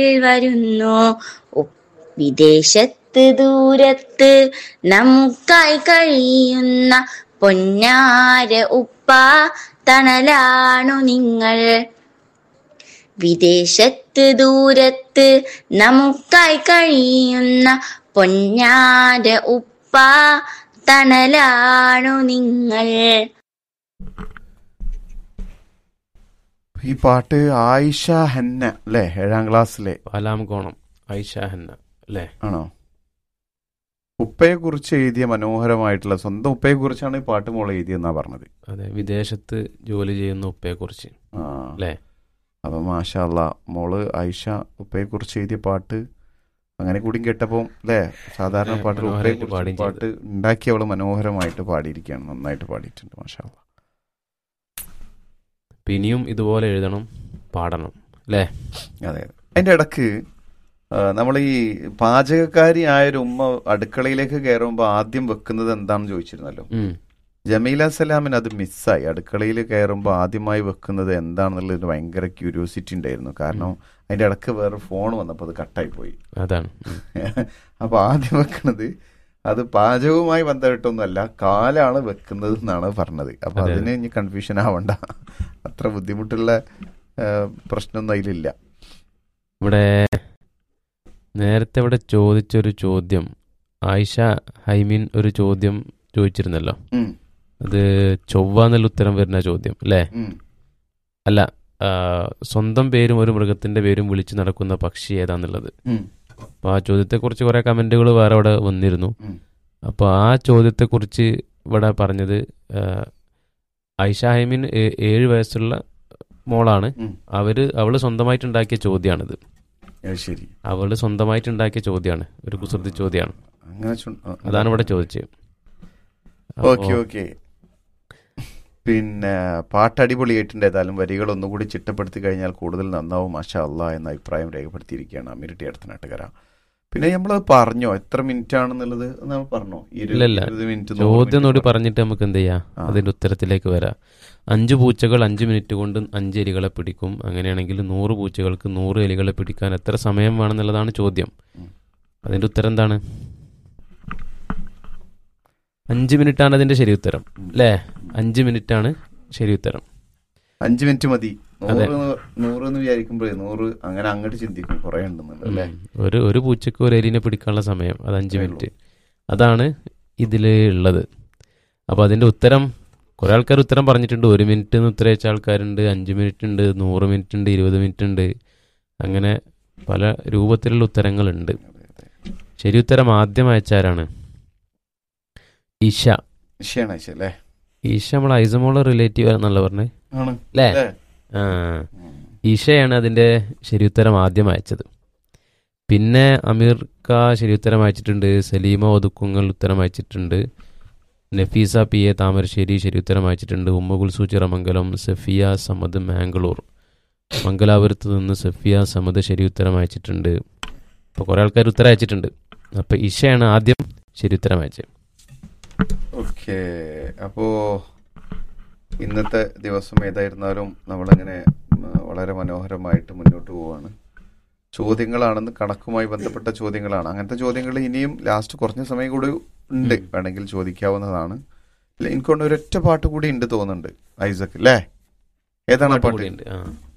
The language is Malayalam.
വരുന്നു ഉ- വിദേശത്ത് ദൂരത്ത് നമുക്കായി കഴിയുന്ന പൊന്നാര ഉപ്പ തണലാണു നിങ്ങൾ വിദേശത്ത് ദൂരത്ത് നമുക്കായി കഴിയുന്ന പൊന്നാര ഉപ്പ തണലാണു നിങ്ങൾ ഈ പാട്ട് ആയിഷ ഹന്ന അല്ലേ ഏഴാം ക്ലാസ്സിലെ പാലാംകോണം ഐഷ ഹന്ന അല്ലേ ആണോ ഉപ്പയെ കുറിച്ച് എഴുതിയ മനോഹരമായിട്ടുള്ള സ്വന്തം ഉപ്പയെ കുറിച്ചാണ് ഈ പാട്ട് മോൾ എഴുതിയെന്നാ പറഞ്ഞത് അതെ വിദേശത്ത് ജോലി ചെയ്യുന്ന ഉപ്പയെക്കുറിച്ച് ആ അല്ലേ അപ്പൊ മാഷാ അല്ലാ മോള് ആയിഷ ഉപ്പയെ കുറിച്ച് എഴുതിയ പാട്ട് അങ്ങനെ കൂടി കേട്ടപ്പോൾ അല്ലേ സാധാരണ ഏ, പാട്ടിൽ ഉപ്പയെ മനോഹരമായിട്ട് കുറിച്ച് പാടുകയും പാട്ട് ഉണ്ടാക്കി അവള് മനോഹരമായിട്ട് പാടിയിരിക്കുകയാണ് നന്നായിട്ട് പാടിയിട്ടുണ്ട് മാഷാ അല്ലാ അപ്പൊ ഇനിയും ഇതുപോലെ എഴുതണം പാടണം അല്ലേ അതെ അതിന്റെ ഇടക്ക് നമ്മൾ ഈ പാചകക്കാരി ആയൊരു ഉമ്മ അടുക്കളയിലേക്ക് കയറുമ്പോൾ ആദ്യം വെക്കുന്നത് എന്താണെന്ന് ചോദിച്ചിരുന്നല്ലോ ഉം. ജമീല സലാമിന് അത് മിസ്സായി അടുക്കളയിൽ കയറുമ്പോൾ ആദ്യമായി വെക്കുന്നത് എന്താണെന്നുള്ളതിന് ഭയങ്കര ക്യൂരിയോസിറ്റി ഉണ്ടായിരുന്നു കാരണം അതിന്റെ ഇടക്ക് വേറെ ഫോൺ വന്നപ്പോൾ അത് കട്ടായി പോയി അതാണ് ഉം. അപ്പൊ ആദ്യം വെക്കുന്നത് അത് പാചകവുമായി ബന്ധപ്പെട്ടൊന്നുമല്ല കാലാണ് വെക്കുന്നത് എന്നാണ് പറഞ്ഞത് അപ്പൊ അതെ, അതിന് ഇനി കൺഫ്യൂഷൻ ആവണ്ട അത്ര ബുദ്ധിമുട്ടുള്ള ആ, പ്രശ്നമൊന്നും അതിലില്ല ഇവിടെ നേരത്തെ ഇവിടെ ചോദിച്ചൊരു ചോദ്യം ആയിഷ ഹൈമീൻ ഒരു ചോദ്യം ചോദിച്ചിരുന്നല്ലോ ഉം, അത് ചൊവ്വ എന്നുള്ള ഉത്തരം വരുന്ന ചോദ്യം അല്ലേ ഉം. അല്ല ആ, സ്വന്തം പേരും ഒരു മൃഗത്തിന്റെ പേരും വിളിച്ചു നടക്കുന്ന പക്ഷി ഏതാന്നുള്ളത് ഉം, അപ്പൊ ആ ചോദ്യത്തെക്കുറിച്ച് കുറെ കമന്റുകൾ വേറെ അവിടെ വന്നിരുന്നു ഉം. അപ്പൊ ആ ചോദ്യത്തെക്കുറിച്ച് ഇവിടെ പറഞ്ഞത് ആ, ഐഷ ഹൈമിൻ ഏ- ഏഴ് വയസ്സുള്ള മോളാണ് ഉം. അവര് അവള് സ്വന്തമായിട്ട് ഉണ്ടാക്കിയ ചോദ്യമാണിത് അത് ശരി അവള് സ്വന്തമായിട്ട് ഉണ്ടാക്കിയ ചോദ്യമാണ് ഒരു കുസൃതി ചോദ്യമാണ് അങ്ങനെ ചു- ആ, അതാണ് ഇവിടെ ചോദിച്ചത് ഓക്കെ ഓക്കെ പിന്നെ പാട്ട് അടിപൊളിയായിട്ടുണ്ട് ഏതായാലും വരികൾ ഒന്നുകൂടി ചിട്ടപ്പെടുത്തി കഴിഞ്ഞാൽ കൂടുതൽ നന്നാവും മാഷാ അള്ളാ എന്ന അഭിപ്രായം രേഖപ്പെടുത്തിയിരിക്കുകയാണ് അമിരിട്ടി അടുത്ത നാട്ടുകാര പിന്നെ നമ്മൾ പറഞ്ഞോ എത്ര മിനിറ്റ് ആണെന്നുള്ളത് നമ്മൾ പറഞ്ഞോ ഇല്ല, ഇല്ല. ഇരുപത് മിനിറ്റ് നൂറ് ചോദ്യം മിനിറ്റ് കൂടി പറഞ്ഞിട്ട് നമുക്ക് എന്ത് ചെയ്യാം ആ. അതിന്റെ ഉത്തരത്തിലേക്ക് വരാം അഞ്ച് പൂച്ചകൾ അഞ്ച് മിനിറ്റ് കൊണ്ട് അഞ്ച് എലികളെ പിടിക്കും അങ്ങനെയാണെങ്കിൽ നൂറ് പൂച്ചകൾക്ക് നൂറ് എലികളെ പിടിക്കാൻ എത്ര സമയം വേണമെന്നുള്ളതാണ് ചോദ്യം ഉം. അതിന്റെ ഉത്തരം എന്താണ് അഞ്ച് മിനിറ്റാണ് അതിന്റെ ശരി ഉത്തരം അല്ലേ അഞ്ച് മിനിറ്റാണ് ശരി ഉത്തരം അഞ്ച് മിനിറ്റ് മതി അതെ. നൂറ് നൂറ് എന്ന് വിചാരിക്കുമ്പോഴേ നൂറ് അങ്ങനെ അങ്ങോട്ട് ചിന്തിക്കും കുറെ ഉണ്ടെന്നുള്ളത് അല്ലേ ഉം. ഒരു ഒരു പൂച്ചക്ക് ഒരു എലിനെ പിടിക്കാനുള്ള സമയം അത് അഞ്ച് അത്രേ മിനിറ്റ് അതാണ് ഇതിൽ ഉള്ളത് അപ്പോൾ അതിന്റെ ഉത്തരം കുറെ ആൾക്കാർ ഉത്തരം പറഞ്ഞിട്ടുണ്ട് ഒരു മിനിറ്റ് എന്ന് ഉത്തരം വെച്ച ആൾക്കാരുണ്ട് അഞ്ച് മിനിറ്റ് ഉണ്ട് നൂറ് മിനിറ്റ് ഉണ്ട് ഇരുപത് മിനിറ്റ് ഉണ്ട് അങ്ങനെ പല രൂപത്തിലുള്ള ഉത്തരങ്ങളുണ്ട് ശരി ഉത്തരം ആദ്യം അയച്ചാരാണ് ഈശ വിഷയാണ് അയച്ചത് അല്ലേ ഈശ നമ്മൾ ഐസമോള് റിലേറ്റീവ് എന്നല്ല പറഞ്ഞത് ആണ് അല്ലേ അല്ലേ? ആ ഉം. ഈശയാണ് അതിൻ്റെ ശരിയുത്തരം ആദ്യം അയച്ചത് പിന്നെ അമീർ ക ശരിയുത്തരം അയച്ചിട്ടുണ്ട് സലീമ ഒതുക്കുങ്ങൾ ഉത്തരം അയച്ചിട്ടുണ്ട് നഫീസ പി എ താമരശ്ശേരി ശരിയുത്തരം അയച്ചിട്ടുണ്ട് ഉമ്മകുൽസു ചിറമംഗലം സഫിയ സമദ് മാംഗ്ലൂർ മംഗലാപുരത്ത് നിന്ന് സഫിയ സമദ് ശരിയുത്തരം അയച്ചിട്ടുണ്ട് അപ്പോൾ കുറേ ആൾക്കാർ ഉത്തരം അയച്ചിട്ടുണ്ട് അപ്പോൾ ഈശയാണ് ആദ്യം ശരിയുത്തരം അയച്ചത് ഓക്കെ അപ്പോ ഇന്നത്തെ ദിവസം ഏതായിരുന്നാലും നമ്മളിങ്ങനെ ഉം, വളരെ മനോഹരമായിട്ട് മുന്നോട്ട് പോവാണ് ചോദ്യങ്ങളാണെന്ന് കണക്കുമായി ബന്ധപ്പെട്ട ചോദ്യങ്ങളാണ് അങ്ങനത്തെ ചോദ്യങ്ങൾ ഇനിയും ലാസ്റ്റ് കുറഞ്ഞ സമയം കൂടി ഉണ്ട് ഉം. വേണമെങ്കിൽ ചോദിക്കാവുന്നതാണ് ഇല്ല, എനിക്കൊണ്ട് ഒരൊറ്റ പാട്ട് കൂടി ഉണ്ട് തോന്നുന്നുണ്ട് ഐസക് അല്ലേ ഏതാണ് ആ പാട്ട് പാട്ട് കൂടിയുണ്ട് ആ